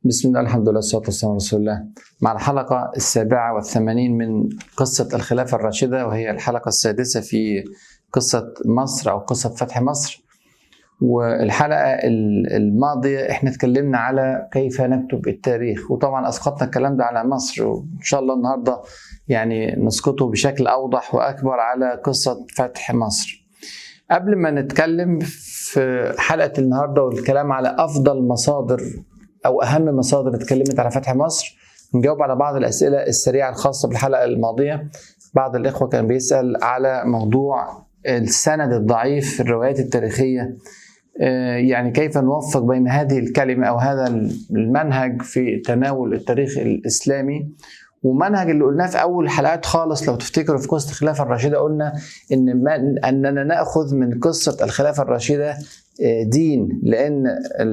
بسم الله الحمد لله والصلاة والسلام على رسول الله مع الحلقة السابعة والثمانين من قصة الخلافة الراشدة وهي الحلقة السادسة في قصة مصر أو قصة فتح مصر والحلقة الماضية احنا اتكلمنا على كيف نكتب التاريخ وطبعا أسقطنا الكلام ده على مصر وإن شاء الله النهاردة يعني نسقطه بشكل أوضح وأكبر على قصة فتح مصر قبل ما نتكلم في حلقة النهاردة والكلام على أفضل مصادر او اهم مصادر اتكلمت على فتح مصر نجاوب على بعض الاسئله السريعه الخاصه بالحلقه الماضيه بعض الاخوه كان بيسال على موضوع السند الضعيف في الروايات التاريخيه يعني كيف نوفق بين هذه الكلمه او هذا المنهج في تناول التاريخ الاسلامي ومنهج اللي قلناه في اول حلقات خالص لو تفتكروا في قصه الخلافه الراشده قلنا ان اننا ناخذ من قصه الخلافه الراشده دين لان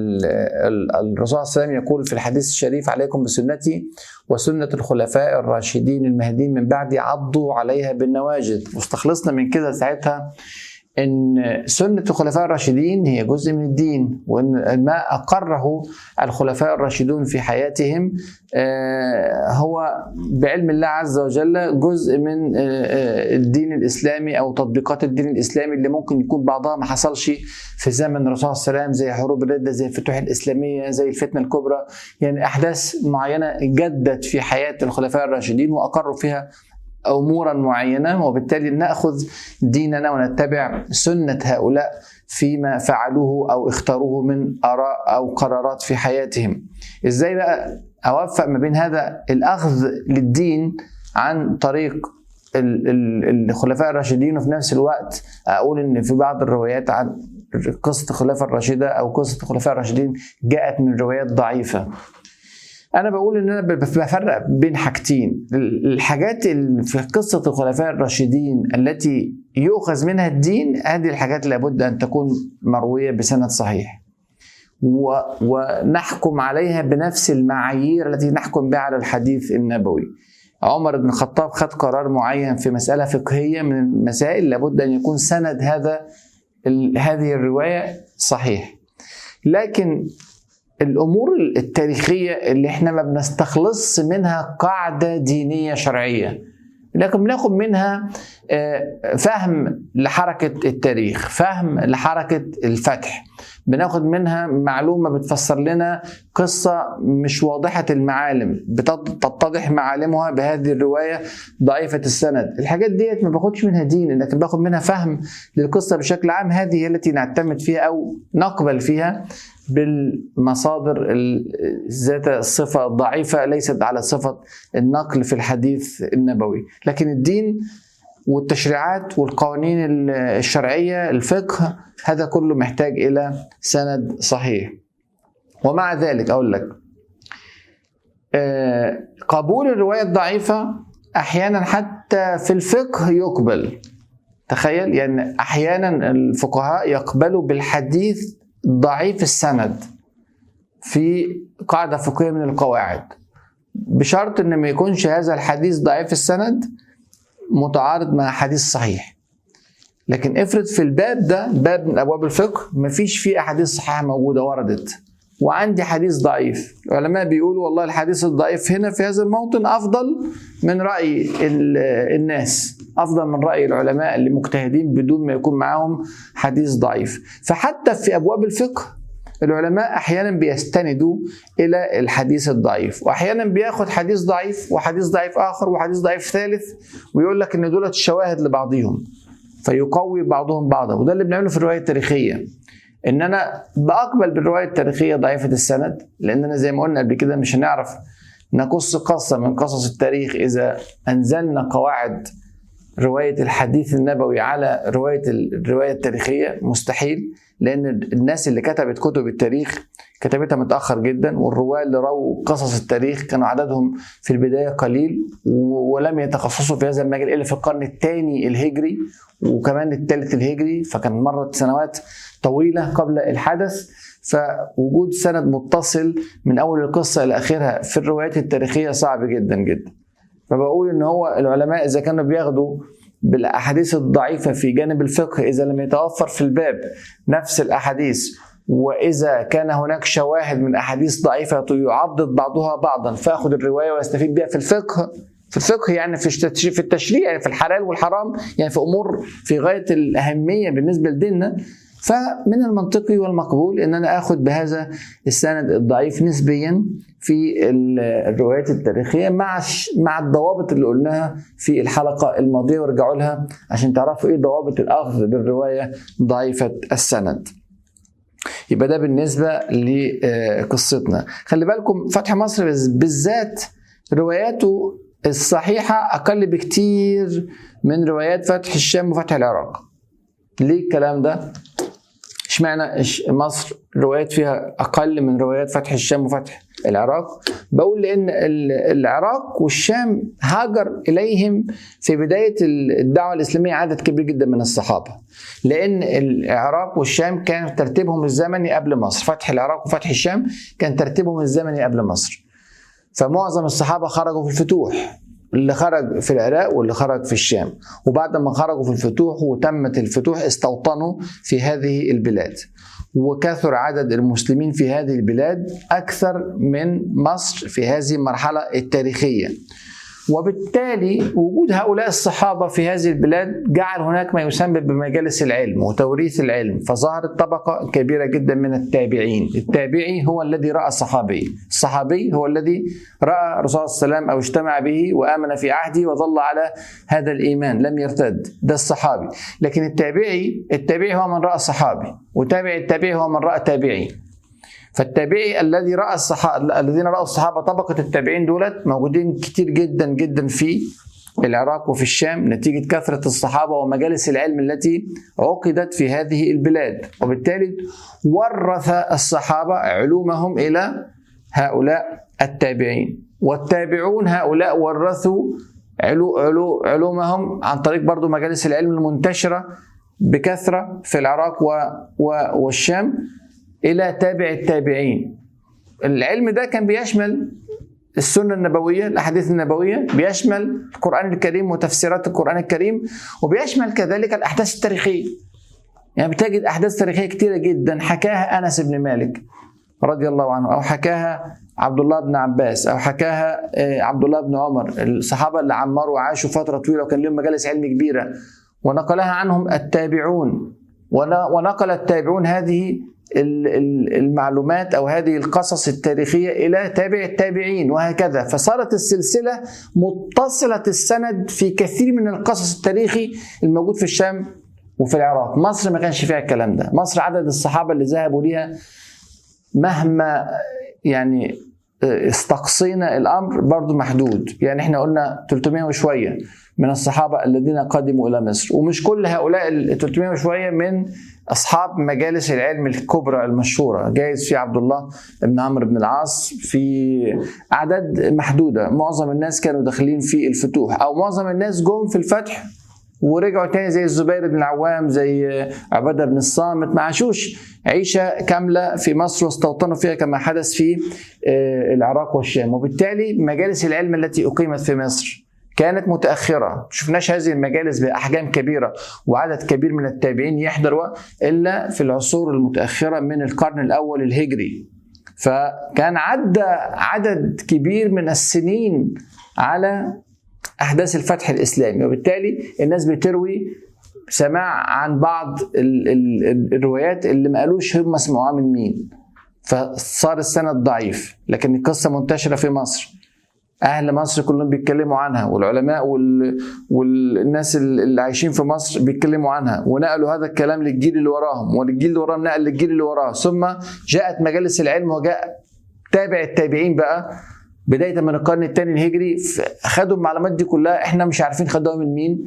الرسول صلى الله عليه وسلم يقول في الحديث الشريف عليكم بسنتي وسنه الخلفاء الراشدين المهديين من بعدي عضوا عليها بالنواجذ واستخلصنا من كده ساعتها ان سنه الخلفاء الراشدين هي جزء من الدين وان ما اقره الخلفاء الراشدون في حياتهم هو بعلم الله عز وجل جزء من الدين الاسلامي او تطبيقات الدين الاسلامي اللي ممكن يكون بعضها ما حصلش في زمن الرسول صلى الله عليه وسلم زي حروب الرده زي الفتوح الاسلاميه زي الفتنه الكبرى يعني احداث معينه جدت في حياه الخلفاء الراشدين واقروا فيها امورا معينه وبالتالي ناخذ ديننا ونتبع سنه هؤلاء فيما فعلوه او اختاروه من اراء او قرارات في حياتهم. ازاي بقى اوفق ما بين هذا الاخذ للدين عن طريق الخلفاء الراشدين وفي نفس الوقت اقول ان في بعض الروايات عن قصه الخلافه الراشده او قصه الخلفاء الراشدين جاءت من روايات ضعيفه انا بقول ان انا بفرق بين حاجتين الحاجات اللي في قصه الخلفاء الراشدين التي يؤخذ منها الدين هذه الحاجات لابد ان تكون مرويه بسند صحيح و... ونحكم عليها بنفس المعايير التي نحكم بها على الحديث النبوي عمر بن الخطاب خد قرار معين في مسألة فقهية من المسائل لابد أن يكون سند هذا ال... هذه الرواية صحيح لكن الامور التاريخيه اللي احنا ما بنستخلص منها قاعده دينيه شرعيه لكن بناخد منها فهم لحركه التاريخ فهم لحركه الفتح بناخد منها معلومه بتفسر لنا قصه مش واضحه المعالم بتتضح معالمها بهذه الروايه ضعيفه السند الحاجات ديت ما باخدش منها دين لكن باخد منها فهم للقصه بشكل عام هذه هي التي نعتمد فيها او نقبل فيها بالمصادر ذات الصفة الضعيفة ليست على صفة النقل في الحديث النبوي لكن الدين والتشريعات والقوانين الشرعية الفقه هذا كله محتاج إلى سند صحيح ومع ذلك أقول لك قبول الرواية الضعيفة أحيانا حتى في الفقه يقبل تخيل يعني أحيانا الفقهاء يقبلوا بالحديث ضعيف السند في قاعدة فقهية من القواعد بشرط ان ما يكونش هذا الحديث ضعيف السند متعارض مع حديث صحيح لكن افرض في الباب ده باب من ابواب الفقه مفيش فيه احاديث صحيحه موجوده وردت وعندي حديث ضعيف العلماء بيقولوا والله الحديث الضعيف هنا في هذا الموطن افضل من راي الناس افضل من راي العلماء اللي مجتهدين بدون ما يكون معاهم حديث ضعيف فحتى في ابواب الفقه العلماء احيانا بيستندوا الى الحديث الضعيف واحيانا بياخد حديث ضعيف وحديث ضعيف اخر وحديث ضعيف ثالث ويقول لك ان دولت شواهد لبعضهم فيقوي بعضهم بعضا وده اللي بنعمله في الروايه التاريخيه ان انا بقبل بالروايه التاريخيه ضعيفه السند لان انا زي ما قلنا قبل كده مش هنعرف نقص قصه من قصص التاريخ اذا انزلنا قواعد روايه الحديث النبوي على روايه الروايه التاريخيه مستحيل لان الناس اللي كتبت كتب التاريخ كتبتها متاخر جدا والرواه اللي رووا قصص التاريخ كانوا عددهم في البدايه قليل ولم يتخصصوا في هذا المجال الا في القرن الثاني الهجري وكمان الثالث الهجري فكان مرت سنوات طويله قبل الحدث فوجود سند متصل من اول القصه الى اخرها في الروايات التاريخيه صعب جدا جدا فبقول ان هو العلماء اذا كانوا بياخدوا بالاحاديث الضعيفه في جانب الفقه اذا لم يتوفر في الباب نفس الاحاديث واذا كان هناك شواهد من احاديث ضعيفه يعضد بعضها بعضا فاخذ الروايه واستفيد بها في الفقه في الفقه يعني في التشريع في التشريع يعني في الحلال والحرام يعني في امور في غايه الاهميه بالنسبه لديننا فمن المنطقي والمقبول ان انا اخذ بهذا السند الضعيف نسبيا في الروايات التاريخيه مع مع الضوابط اللي قلناها في الحلقه الماضيه وارجعوا لها عشان تعرفوا ايه ضوابط الاخذ بالروايه ضعيفه السند. يبقى ده بالنسبه لقصتنا. خلي بالكم فتح مصر بالذات رواياته الصحيحه اقل بكتير من روايات فتح الشام وفتح العراق. ليه الكلام ده؟ اشمعنى مصر روايات فيها اقل من روايات فتح الشام وفتح العراق بقول لان العراق والشام هاجر اليهم في بدايه الدعوه الاسلاميه عدد كبير جدا من الصحابه لان العراق والشام كان ترتيبهم الزمني قبل مصر فتح العراق وفتح الشام كان ترتيبهم الزمني قبل مصر فمعظم الصحابه خرجوا في الفتوح اللي خرج في العراق واللي خرج في الشام وبعد ما خرجوا في الفتوح وتمت الفتوح استوطنوا في هذه البلاد وكثر عدد المسلمين في هذه البلاد اكثر من مصر في هذه المرحله التاريخيه وبالتالي وجود هؤلاء الصحابه في هذه البلاد جعل هناك ما يسمى بمجالس العلم وتوريث العلم فظهرت طبقه كبيره جدا من التابعين التابعي هو الذي راى الصحابي الصحابي هو الذي راى الرسول صلى الله عليه وسلم او اجتمع به وامن في عهده وظل على هذا الايمان لم يرتد ده الصحابي لكن التابعي التابعي هو من راى الصحابي وتابع التابعي هو من راى تابعي فالتابعي الذي راى الصحابه الذين راوا الصحابه طبقه التابعين دولت موجودين كتير جدا جدا في العراق وفي الشام نتيجه كثره الصحابه ومجالس العلم التي عقدت في هذه البلاد وبالتالي ورث الصحابه علومهم الى هؤلاء التابعين والتابعون هؤلاء ورثوا علو علو علومهم عن طريق برضو مجالس العلم المنتشره بكثره في العراق و و والشام الى تابع التابعين العلم ده كان بيشمل السنه النبويه الاحاديث النبويه بيشمل القران الكريم وتفسيرات القران الكريم وبيشمل كذلك الاحداث التاريخيه يعني بتجد احداث تاريخيه كثيره جدا حكاها انس بن مالك رضي الله عنه او حكاها عبد الله بن عباس او حكاها عبد الله بن عمر الصحابه اللي عمروا وعاشوا فتره طويله وكان لهم مجالس علم كبيره ونقلها عنهم التابعون ونقل التابعون هذه المعلومات او هذه القصص التاريخيه الى تابع التابعين وهكذا فصارت السلسله متصله السند في كثير من القصص التاريخي الموجود في الشام وفي العراق مصر ما كانش فيها الكلام ده مصر عدد الصحابه اللي ذهبوا ليها مهما يعني استقصينا الامر برضو محدود يعني احنا قلنا 300 وشويه من الصحابه الذين قدموا الى مصر ومش كل هؤلاء ال 300 وشويه من اصحاب مجالس العلم الكبرى المشهوره جايز في عبد الله بن عمرو بن العاص في اعداد محدوده معظم الناس كانوا داخلين في الفتوح او معظم الناس جم في الفتح ورجعوا تاني زي الزبير بن العوام زي عباده بن الصامت ما عاشوش عيشه كامله في مصر واستوطنوا فيها كما حدث في العراق والشام وبالتالي مجالس العلم التي اقيمت في مصر كانت متأخرة شفناش هذه المجالس بأحجام كبيرة وعدد كبير من التابعين يحضروا إلا في العصور المتأخرة من القرن الأول الهجري فكان عدى عدد كبير من السنين على أحداث الفتح الإسلامي وبالتالي الناس بتروي سماع عن بعض ال ال الروايات اللي ما قالوش هم سمعوها من مين فصار السند ضعيف لكن القصة منتشرة في مصر اهل مصر كلهم بيتكلموا عنها والعلماء وال... والناس اللي عايشين في مصر بيتكلموا عنها ونقلوا هذا الكلام للجيل اللي وراهم والجيل اللي وراهم نقل للجيل اللي وراه ثم جاءت مجالس العلم وجاء تابع التابعين بقى بدايه من القرن الثاني الهجري خدوا المعلومات دي كلها احنا مش عارفين خدوها من مين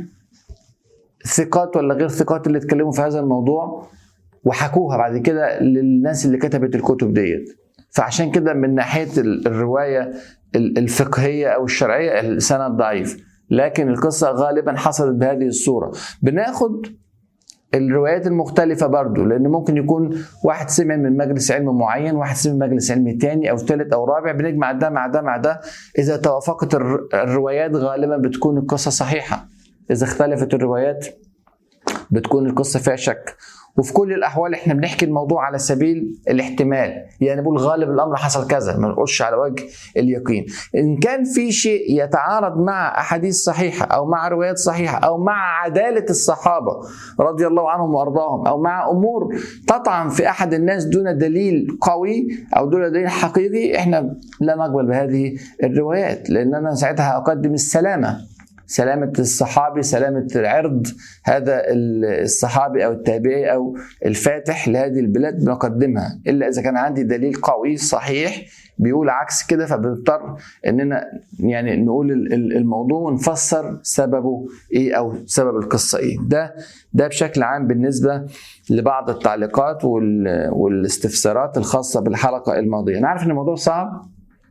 ثقات ولا غير ثقات اللي اتكلموا في هذا الموضوع وحكوها بعد كده للناس اللي كتبت الكتب ديت فعشان كده من ناحيه الروايه الفقهيه او الشرعيه السند ضعيف لكن القصه غالبا حصلت بهذه الصوره بناخد الروايات المختلفة برضو لأن ممكن يكون واحد سمع من مجلس علم معين واحد سمع من مجلس علم تاني أو ثالث أو رابع بنجمع ده مع ده مع ده إذا توافقت الروايات غالبا بتكون القصة صحيحة إذا اختلفت الروايات بتكون القصة فيها شك وفي كل الاحوال احنا بنحكي الموضوع على سبيل الاحتمال يعني بقول غالب الامر حصل كذا ما نقولش على وجه اليقين ان كان في شيء يتعارض مع احاديث صحيحه او مع روايات صحيحه او مع عداله الصحابه رضي الله عنهم وارضاهم او مع امور تطعن في احد الناس دون دليل قوي او دون دليل حقيقي احنا لا نقبل بهذه الروايات لان انا ساعتها اقدم السلامه سلامة الصحابي سلامة عرض هذا الصحابي أو التابعي أو الفاتح لهذه البلاد بنقدمها إلا إذا كان عندي دليل قوي صحيح بيقول عكس كده فبنضطر اننا يعني نقول الموضوع ونفسر سببه ايه او سبب القصه ايه ده ده بشكل عام بالنسبه لبعض التعليقات والاستفسارات الخاصه بالحلقه الماضيه انا عارف ان الموضوع صعب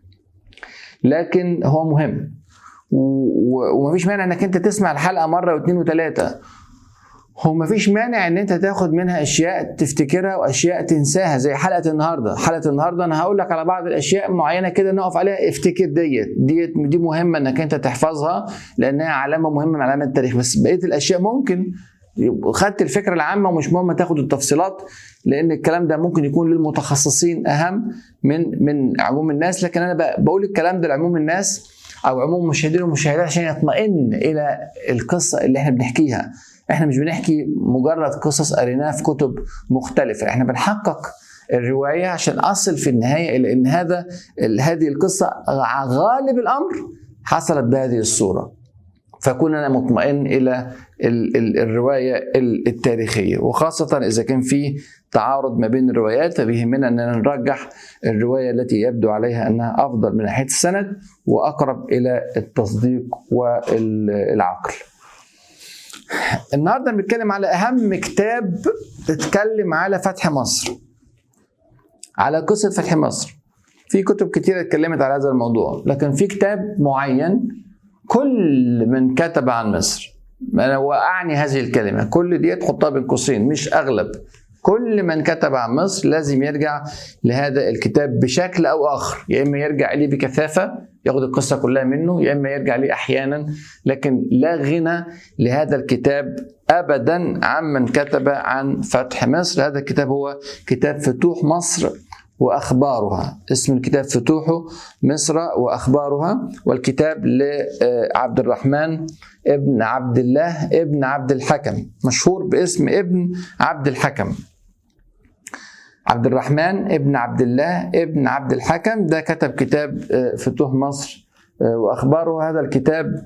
لكن هو مهم ومفيش مانع انك انت تسمع الحلقه مره واثنين وثلاثه هو مفيش مانع ان انت تاخد منها اشياء تفتكرها واشياء تنساها زي حلقه النهارده حلقه النهارده انا هقول لك على بعض الاشياء معينه كده نقف عليها افتكر ديت ديت دي مهمه انك انت تحفظها لانها علامه مهمه من علامات التاريخ بس بقيه الاشياء ممكن خدت الفكره العامه ومش مهم تاخد التفصيلات لان الكلام ده ممكن يكون للمتخصصين اهم من من عموم الناس لكن انا بقول الكلام ده لعموم الناس او عموم مشاهدين ومشاهدات عشان يطمئن الى القصه اللي احنا بنحكيها احنا مش بنحكي مجرد قصص قريناها في كتب مختلفه احنا بنحقق الروايه عشان اصل في النهايه الى ان هذا هذه القصه غالب الامر حصلت بهذه الصوره فكون انا مطمئن الى الروايه التاريخيه وخاصه اذا كان في تعارض ما بين الروايات فبيهمنا اننا نرجح الروايه التي يبدو عليها انها افضل من ناحيه السند واقرب الى التصديق والعقل. النهارده بنتكلم على اهم كتاب اتكلم على فتح مصر. على قصه فتح مصر. في كتب كتيرة اتكلمت على هذا الموضوع لكن في كتاب معين كل من كتب عن مصر أنا وأعني هذه الكلمة كل دي تحطها بين قوسين مش أغلب كل من كتب عن مصر لازم يرجع لهذا الكتاب بشكل او اخر يا اما يرجع اليه بكثافه ياخد القصه كلها منه يا اما يرجع ليه احيانا لكن لا غنى لهذا الكتاب ابدا عمن كتب عن فتح مصر هذا الكتاب هو كتاب فتوح مصر واخبارها اسم الكتاب فتوح مصر واخبارها والكتاب لعبد الرحمن ابن عبد الله ابن عبد الحكم مشهور باسم ابن عبد الحكم عبد الرحمن ابن عبد الله ابن عبد الحكم ده كتب كتاب فتوح مصر واخباره هذا الكتاب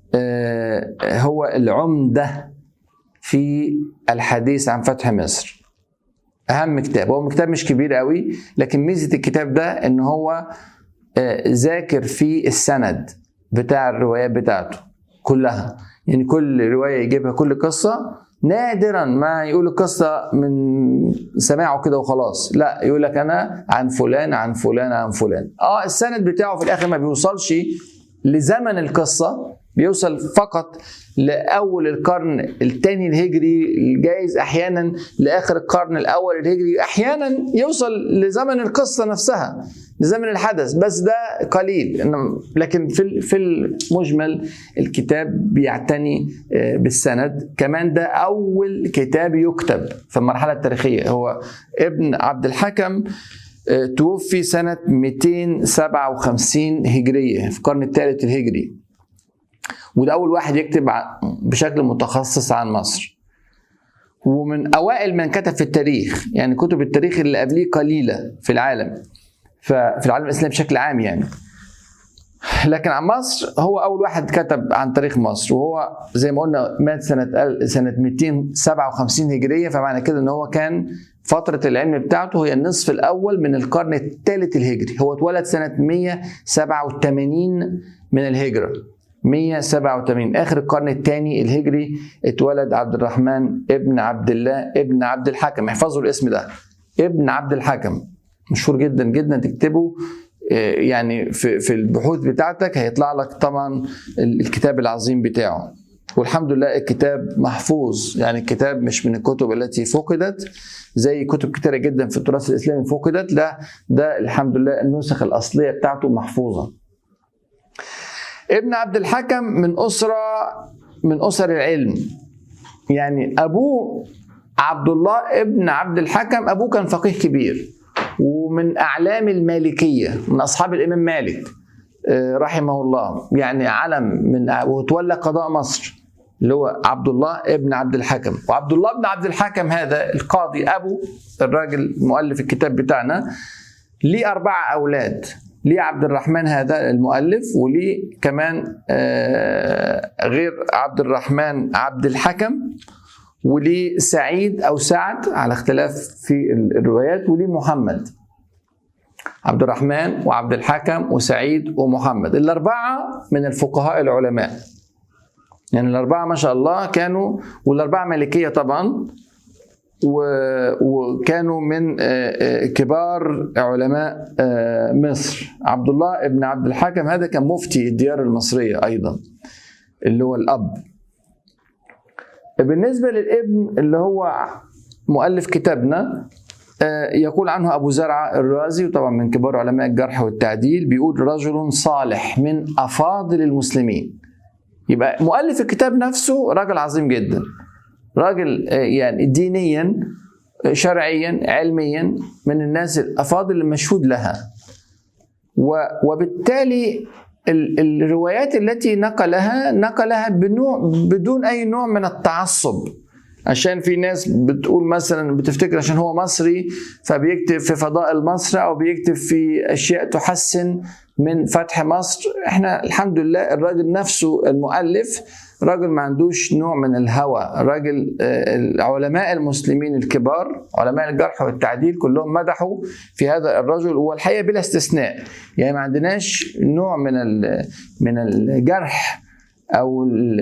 هو العمده في الحديث عن فتح مصر اهم كتاب هو كتاب مش كبير قوي لكن ميزه الكتاب ده ان هو ذاكر في السند بتاع الروايات بتاعته كلها يعني كل روايه يجيبها كل قصه نادرا ما يقول القصة من سماعه كده وخلاص لا يقول لك أنا عن فلان عن فلان عن فلان اه السند بتاعه في الآخر ما بيوصلش لزمن القصة بيوصل فقط لاول القرن الثاني الهجري جايز احيانا لاخر القرن الاول الهجري احيانا يوصل لزمن القصه نفسها لزمن الحدث بس ده قليل لكن في في المجمل الكتاب بيعتني بالسند كمان ده اول كتاب يكتب في المرحله التاريخيه هو ابن عبد الحكم توفي سنة 257 هجرية في القرن الثالث الهجري وده أول واحد يكتب بشكل متخصص عن مصر ومن أوائل من كتب في التاريخ يعني كتب التاريخ اللي قبليه قليلة في العالم ففي العالم الإسلامي بشكل عام يعني لكن عن مصر هو أول واحد كتب عن تاريخ مصر وهو زي ما قلنا مات سنة سنة 257 هجرية فمعنى كده إن هو كان فترة العلم بتاعته هي النصف الأول من القرن الثالث الهجري هو اتولد سنة 187 من الهجرة 187 اخر القرن الثاني الهجري اتولد عبد الرحمن ابن عبد الله ابن عبد الحكم احفظوا الاسم ده ابن عبد الحكم مشهور جدا جدا تكتبه يعني في في البحوث بتاعتك هيطلع لك طبعا الكتاب العظيم بتاعه والحمد لله الكتاب محفوظ يعني الكتاب مش من الكتب التي فقدت زي كتب كتيره جدا في التراث الاسلامي فقدت لا ده الحمد لله النسخ الاصليه بتاعته محفوظه ابن عبد الحكم من أسرة من أسر العلم يعني أبوه عبد الله ابن عبد الحكم ابوه كان فقيه كبير ومن اعلام المالكيه من اصحاب الامام مالك آه، رحمه الله يعني علم من وتولى قضاء مصر اللي هو عبد الله ابن عبد الحكم وعبد الله بن عبد الحكم هذا القاضي ابو الراجل مؤلف الكتاب بتاعنا ليه أربعة أولاد ليه عبد الرحمن هذا المؤلف وليه كمان آه، غير عبد الرحمن عبد الحكم وليه سعيد أو سعد على اختلاف في الروايات وليه محمد عبد الرحمن وعبد الحكم وسعيد ومحمد الأربعة من الفقهاء العلماء يعني الأربعة ما شاء الله كانوا والأربعة مالكية طبعا وكانوا من كبار علماء مصر عبد الله ابن عبد الحكم هذا كان مفتي الديار المصرية أيضا اللي هو الأب بالنسبة للابن اللي هو مؤلف كتابنا يقول عنه أبو زرعة الرازي وطبعا من كبار علماء الجرح والتعديل بيقول رجل صالح من أفاضل المسلمين يبقى مؤلف الكتاب نفسه راجل عظيم جدا راجل يعني دينيا شرعيا علميا من الناس الافاضل المشهود لها وبالتالي الروايات التي نقلها نقلها بنوع بدون اي نوع من التعصب عشان في ناس بتقول مثلا بتفتكر عشان هو مصري فبيكتب في فضائل مصر او بيكتب في اشياء تحسن من فتح مصر احنا الحمد لله الراجل نفسه المؤلف راجل ما عندوش نوع من الهوى راجل علماء المسلمين الكبار علماء الجرح والتعديل كلهم مدحوا في هذا الرجل والحقيقه بلا استثناء يعني ما عندناش نوع من من الجرح او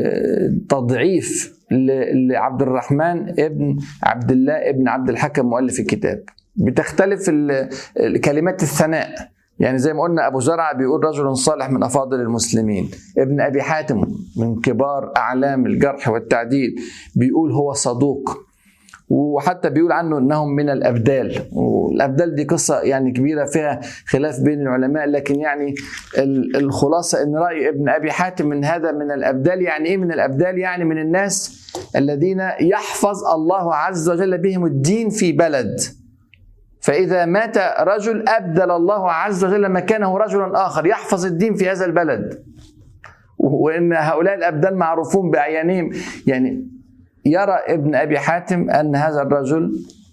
التضعيف لعبد الرحمن ابن عبد الله ابن عبد الحكم مؤلف الكتاب بتختلف كلمات الثناء يعني زي ما قلنا ابو زرعه بيقول رجل صالح من افاضل المسلمين ابن ابي حاتم من كبار اعلام الجرح والتعديل بيقول هو صدوق وحتى بيقول عنه انهم من الابدال والابدال دي قصه يعني كبيره فيها خلاف بين العلماء لكن يعني الخلاصه ان راي ابن ابي حاتم من هذا من الابدال يعني ايه من الابدال يعني من الناس الذين يحفظ الله عز وجل بهم الدين في بلد فإذا مات رجل أبدل الله عز وجل مكانه رجلا آخر يحفظ الدين في هذا البلد وإن هؤلاء الأبدال معروفون بأعيانهم يعني يرى ابن أبي حاتم أن هذا الرجل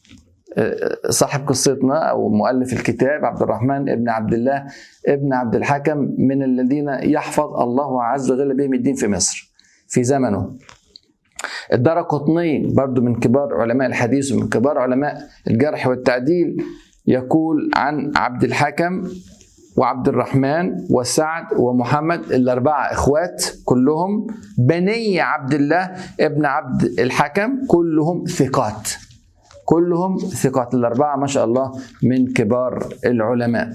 صاحب قصتنا أو مؤلف الكتاب عبد الرحمن ابن عبد الله ابن عبد الحكم من الذين يحفظ الله عز وجل بهم الدين في مصر في زمنه الدار قطني برضو من كبار علماء الحديث ومن كبار علماء الجرح والتعديل يقول عن عبد الحكم وعبد الرحمن وسعد ومحمد الأربعة إخوات كلهم بني عبد الله ابن عبد الحكم كلهم ثقات كلهم ثقات الأربعة ما شاء الله من كبار العلماء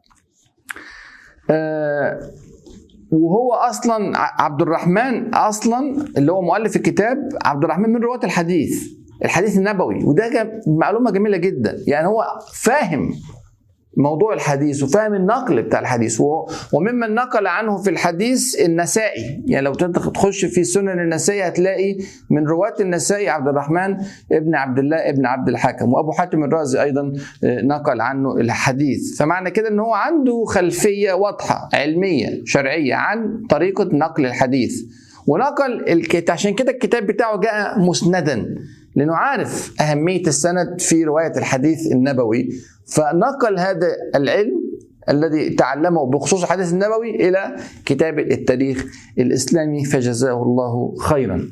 آه وهو اصلا عبد الرحمن اصلا اللي هو مؤلف الكتاب عبد الرحمن من رواه الحديث الحديث النبوي وده معلومه جميله جدا يعني هو فاهم موضوع الحديث وفاهم النقل بتاع الحديث وممن نقل عنه في الحديث النسائي يعني لو تخش في سنن النسائي هتلاقي من رواة النسائي عبد الرحمن ابن عبد الله ابن عبد الحكم وابو حاتم الرازي ايضا نقل عنه الحديث فمعنى كده ان هو عنده خلفيه واضحه علميه شرعيه عن طريقه نقل الحديث ونقل الكتاب عشان كده الكتاب بتاعه جاء مسندا لانه عارف اهميه السند في روايه الحديث النبوي فنقل هذا العلم الذي تعلمه بخصوص الحديث النبوي الى كتابه التاريخ الاسلامي فجزاه الله خيرا.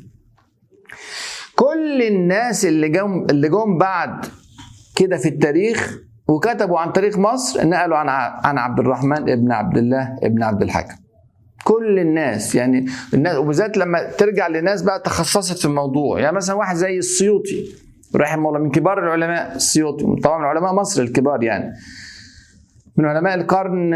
كل الناس اللي جم اللي جم بعد كده في التاريخ وكتبوا عن تاريخ مصر نقلوا عن عن عبد الرحمن ابن عبد الله ابن عبد الحكم. كل الناس يعني الناس وبالذات لما ترجع لناس بقى تخصصت في الموضوع يعني مثلا واحد زي السيوطي رحمه الله من كبار العلماء السيوطي طبعا من علماء مصر الكبار يعني من علماء القرن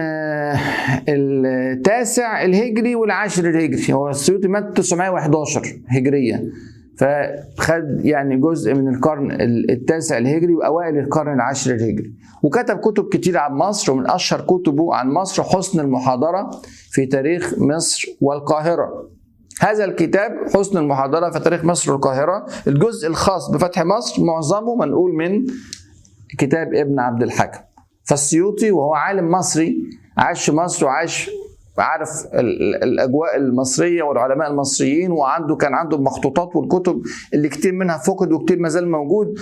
التاسع الهجري والعاشر الهجري هو السيوطي مات 911 هجريا فخد يعني جزء من القرن التاسع الهجري واوائل القرن العاشر الهجري وكتب كتب كتير عن مصر ومن اشهر كتبه عن مصر حسن المحاضره في تاريخ مصر والقاهره هذا الكتاب حسن المحاضرة في تاريخ مصر والقاهرة الجزء الخاص بفتح مصر معظمه منقول من كتاب ابن عبد الحكم فالسيوطي وهو عالم مصري عاش في مصر وعاش عارف الاجواء المصريه والعلماء المصريين وعنده كان عنده المخطوطات والكتب اللي كتير منها فقد وكتير ما زال موجود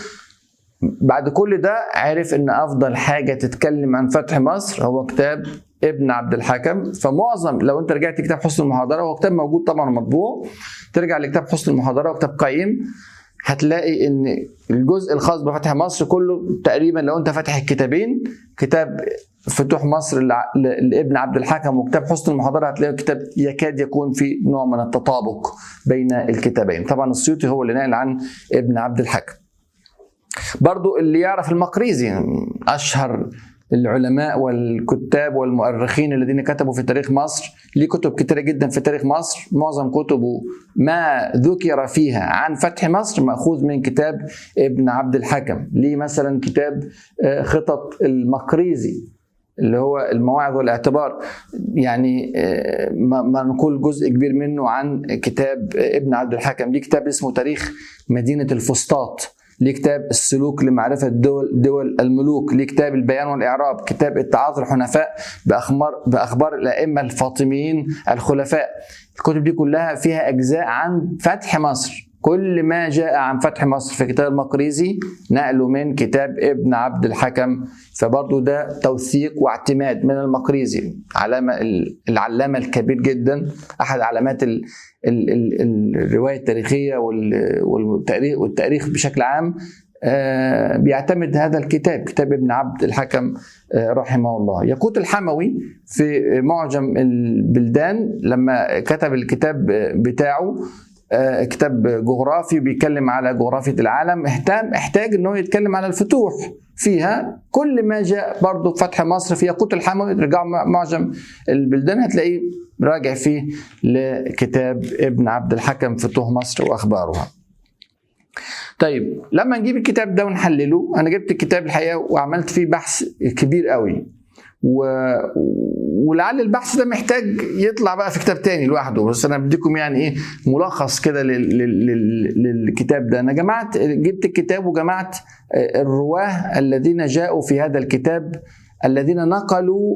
بعد كل ده عرف ان افضل حاجه تتكلم عن فتح مصر هو كتاب ابن عبد الحكم فمعظم لو انت رجعت كتاب حسن المحاضره هو كتاب موجود طبعا مطبوع ترجع لكتاب حسن المحاضره وكتاب قيم هتلاقي ان الجزء الخاص بفتح مصر كله تقريبا لو انت فاتح الكتابين كتاب فتوح مصر لابن عبد الحكم وكتاب حسن المحاضره هتلاقي كتاب يكاد يكون في نوع من التطابق بين الكتابين طبعا السيوطي هو اللي نقل عن ابن عبد الحكم برضو اللي يعرف المقريزي اشهر العلماء والكتاب والمؤرخين الذين كتبوا في تاريخ مصر ليه كتب كتيرة جدا في تاريخ مصر معظم كتبه ما ذكر فيها عن فتح مصر مأخوذ من كتاب ابن عبد الحكم ليه مثلا كتاب آه، خطط المقريزي اللي هو المواعظ والاعتبار يعني آه، منقول جزء كبير منه عن كتاب ابن عبد الحكم ليه كتاب اسمه تاريخ مدينة الفسطاط ليه كتاب السلوك لمعرفة دول دول الملوك ليه كتاب البيان والإعراب كتاب اتعاظ الحنفاء بأخبار بأخبار الأئمة الفاطميين الخلفاء الكتب دي كلها فيها أجزاء عن فتح مصر كل ما جاء عن فتح مصر في كتاب المقريزي نقله من كتاب ابن عبد الحكم فبرضه ده توثيق واعتماد من المقريزي علامة العلامة الكبير جدا أحد علامات ال ال ال الرواية التاريخية والتاريخ, والتاريخ بشكل عام آه، بيعتمد هذا الكتاب كتاب ابن عبد الحكم آه، رحمه الله يقوت الحموي في معجم البلدان لما كتب الكتاب بتاعه آه، كتاب جغرافي بيتكلم على جغرافية العالم اهتم احتاج انه يتكلم على الفتوح فيها كل ما جاء برضه فتح مصر في ياقوت الحموي رجعوا معجم البلدان هتلاقيه راجع فيه لكتاب ابن عبد الحكم فتوح مصر واخبارها طيب لما نجيب الكتاب ده ونحلله انا جبت الكتاب الحقيقه وعملت فيه بحث كبير قوي و... ولعل البحث ده محتاج يطلع بقى في كتاب تاني لوحده بس انا بديكم يعني ايه ملخص كده لل... لل... للكتاب ده انا جمعت جبت الكتاب وجمعت الرواه الذين جاءوا في هذا الكتاب الذين نقلوا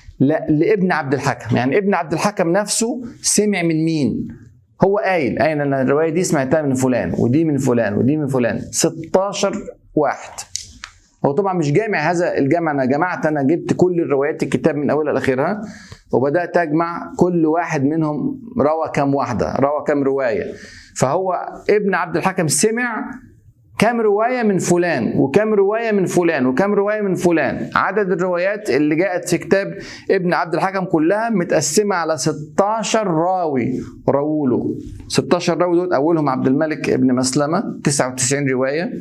لابن عبد الحكم يعني ابن عبد الحكم نفسه سمع من مين هو قايل قايل انا الروايه دي سمعتها من فلان ودي من فلان ودي من فلان 16 واحد هو طبعا مش جامع هذا الجمع انا جمعت انا جبت كل الروايات الكتاب من اولها لاخرها وبدات اجمع كل واحد منهم روى كم واحده روى كم روايه فهو ابن عبد الحكم سمع كم رواية من فلان وكم رواية من فلان وكم رواية من فلان عدد الروايات اللي جاءت في كتاب ابن عبد الحكم كلها متقسمة على 16 راوي رووا 16 راوي دول أولهم عبد الملك ابن مسلمة 99 رواية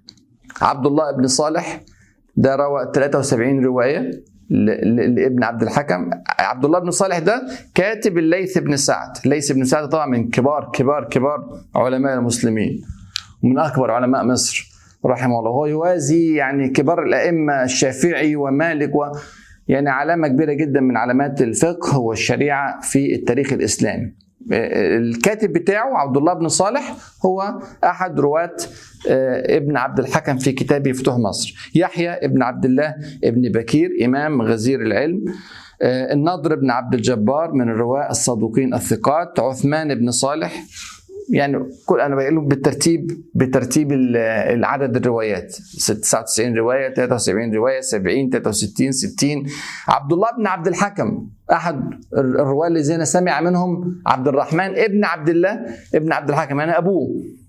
عبد الله ابن صالح ده روى 73 رواية لابن عبد الحكم عبد الله بن صالح ده كاتب الليث بن سعد الليث بن سعد طبعا من كبار كبار كبار علماء المسلمين ومن اكبر علماء مصر رحمه الله هو يوازي يعني كبار الائمه الشافعي ومالك و يعني علامه كبيره جدا من علامات الفقه والشريعه في التاريخ الاسلامي الكاتب بتاعه عبد الله بن صالح هو احد رواه آه، ابن عبد الحكم في كتابه فتوح مصر يحيى ابن عبد الله ابن بكير امام غزير العلم آه، النضر بن عبد الجبار من الرواة الصادقين الثقات عثمان بن صالح يعني كل انا بقول بالترتيب بترتيب العدد الروايات 99 روايه 73 روايه 70 63 60 عبد الله بن عبد الحكم احد الرواه الذين سمع منهم عبد الرحمن ابن عبد الله ابن عبد الحكم يعني ابوه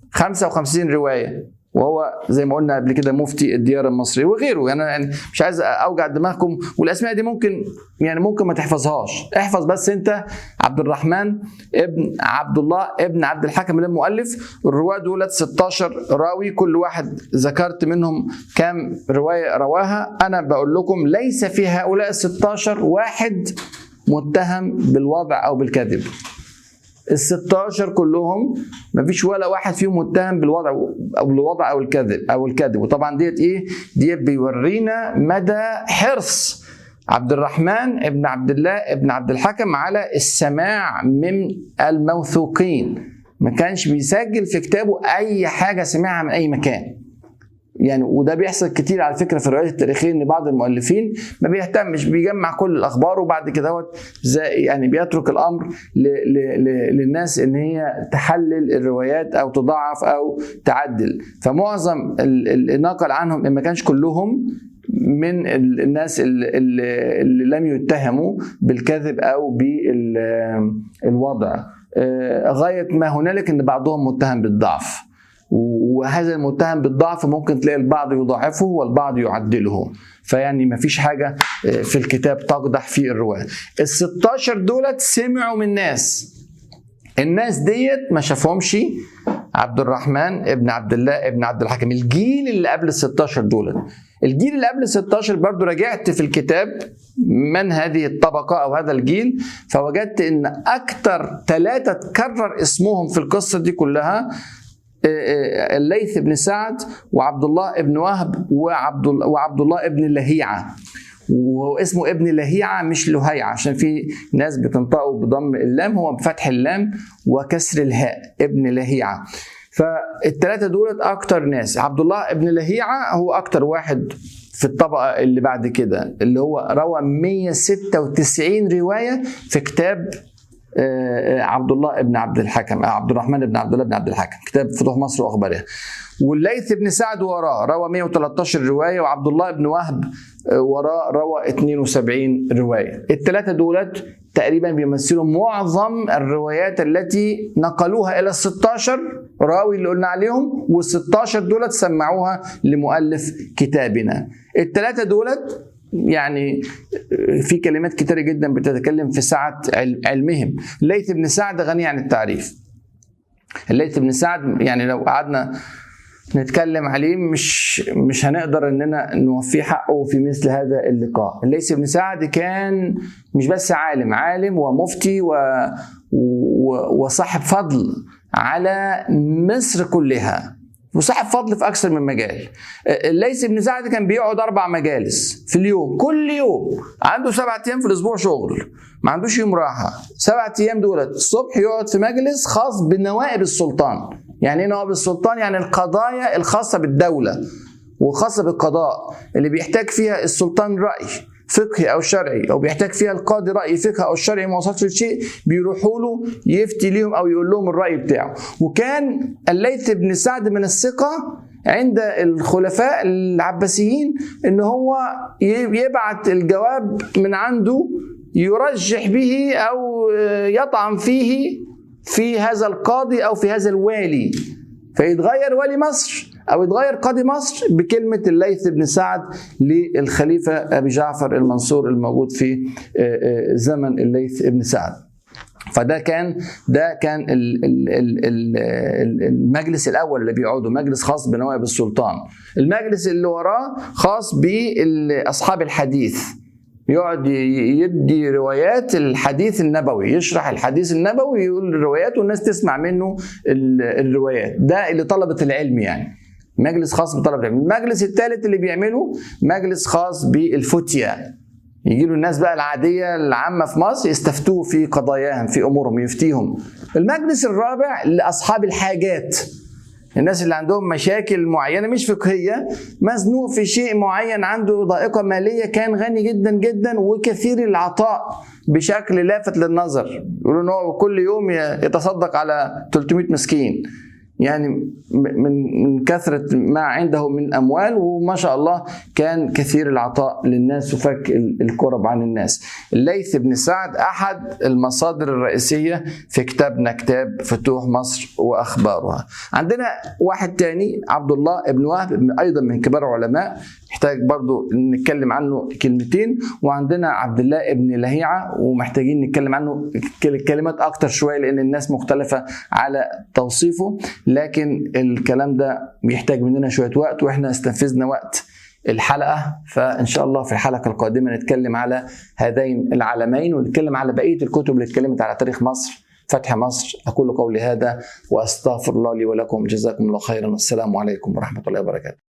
55 روايه وهو زي ما قلنا قبل كده مفتي الديار المصري وغيره يعني, يعني مش عايز اوجع دماغكم والاسماء دي ممكن يعني ممكن ما تحفظهاش احفظ بس انت عبد الرحمن ابن عبد الله ابن عبد الحكم المؤلف الرواه دولت 16 راوي كل واحد ذكرت منهم كام روايه رواها انا بقول لكم ليس في هؤلاء ال 16 واحد متهم بالوضع او بالكذب ال 16 كلهم ما فيش ولا واحد فيهم متهم بالوضع او بالوضع او الكذب او الكذب وطبعا ديت ايه؟ ديت بيورينا مدى حرص عبد الرحمن ابن عبد الله ابن عبد الحكم على السماع من الموثوقين ما كانش بيسجل في كتابه اي حاجه سمعها من اي مكان يعني وده بيحصل كتير على فكره في الروايات التاريخيه ان بعض المؤلفين ما بيهتمش بيجمع كل الاخبار وبعد كده يعني بيترك الامر ل ل ل للناس ان هي تحلل الروايات او تضعف او تعدل فمعظم اللي نقل عنهم ان ما كانش كلهم من الناس اللي, اللي لم يتهموا بالكذب او بالوضع غايه ما هنالك ان بعضهم متهم بالضعف وهذا المتهم بالضعف ممكن تلاقي البعض يضاعفه والبعض يعدله فيعني ما فيش حاجة في الكتاب تقدح في الرواية ال 16 دولت سمعوا من ناس الناس ديت ما شافهمش عبد الرحمن ابن عبد الله ابن عبد الحكم الجيل اللي قبل ال 16 دولت الجيل اللي قبل ال 16 برضو رجعت في الكتاب من هذه الطبقة أو هذا الجيل فوجدت إن أكثر ثلاثة تكرر اسمهم في القصة دي كلها الليث بن سعد وعبد الله بن وهب وعبد وعبد الله بن لهيعه واسمه ابن لهيعه مش لهيعه عشان في ناس بتنطقه بضم اللام هو بفتح اللام وكسر الهاء ابن لهيعه فالثلاثه دولت اكتر ناس عبد الله ابن لهيعه هو اكتر واحد في الطبقه اللي بعد كده اللي هو روى 196 روايه في كتاب عبد الله بن عبد الحكم عبد الرحمن بن عبد الله بن عبد الحكم كتاب فتوح مصر واخبارها والليث بن سعد وراه روى 113 روايه وعبد الله بن وهب وراه روى 72 روايه الثلاثه دولت تقريبا بيمثلوا معظم الروايات التي نقلوها الى ال 16 راوي اللي قلنا عليهم وال 16 دولت سمعوها لمؤلف كتابنا الثلاثه دولت يعني في كلمات كتيرة جدا بتتكلم في سعة علمهم الليث بن سعد غني عن التعريف الليث بن سعد يعني لو قعدنا نتكلم عليه مش مش هنقدر اننا نوفيه حقه في مثل هذا اللقاء الليث بن سعد كان مش بس عالم عالم ومفتي و... و... وصاحب فضل على مصر كلها وصاحب فضل في اكثر من مجال الليث بن سعد كان بيقعد اربع مجالس في اليوم كل يوم عنده سبعة ايام في الاسبوع شغل ما عندوش يوم راحه سبعة ايام دولت الصبح يقعد في مجلس خاص بنوائب السلطان يعني ايه نوائب السلطان يعني القضايا الخاصه بالدوله وخاصه بالقضاء اللي بيحتاج فيها السلطان راي فقهي او شرعي او بيحتاج فيها القاضي راي فقهي او شرعي ما وصلش لشيء بيروحوا له يفتي ليهم او يقول لهم الراي بتاعه وكان الليث بن سعد من الثقه عند الخلفاء العباسيين ان هو يبعت الجواب من عنده يرجح به او يطعن فيه في هذا القاضي او في هذا الوالي فيتغير والي مصر او يتغير قاضي مصر بكلمه الليث بن سعد للخليفه ابي جعفر المنصور الموجود في زمن الليث بن سعد فده كان ده كان المجلس الاول اللي بيقعدوا مجلس خاص بنوائب السلطان المجلس اللي وراه خاص باصحاب الحديث يقعد يدي روايات الحديث النبوي يشرح الحديث النبوي يقول الروايات والناس تسمع منه الروايات ده اللي طلبة العلم يعني مجلس خاص بطلبة العلم المجلس الثالث اللي بيعمله مجلس خاص بالفتية يجي له الناس بقى العادية العامة في مصر يستفتوه في قضاياهم في أمورهم يفتيهم المجلس الرابع لأصحاب الحاجات الناس اللي عندهم مشاكل معينه مش فقهيه مزنوق في شيء معين عنده ضائقه ماليه كان غني جدا جدا وكثير العطاء بشكل لافت للنظر يقولوا ان هو كل يوم يتصدق على 300 مسكين يعني من من كثرة ما عنده من أموال وما شاء الله كان كثير العطاء للناس وفك الكرب عن الناس الليث بن سعد أحد المصادر الرئيسية في كتابنا كتاب فتوح مصر وأخبارها عندنا واحد تاني عبد الله بن وهب أيضا من كبار العلماء يحتاج برضو نتكلم عنه كلمتين وعندنا عبد الله بن لهيعة ومحتاجين نتكلم عنه كلمات أكتر شوية لأن الناس مختلفة على توصيفه لكن الكلام ده بيحتاج مننا شوية وقت وإحنا استنفذنا وقت الحلقة فإن شاء الله في الحلقة القادمة نتكلم على هذين العالمين ونتكلم على بقية الكتب اللي اتكلمت على تاريخ مصر فتح مصر أقول قولي هذا وأستغفر الله لي ولكم جزاكم الله خيرا والسلام عليكم ورحمة الله وبركاته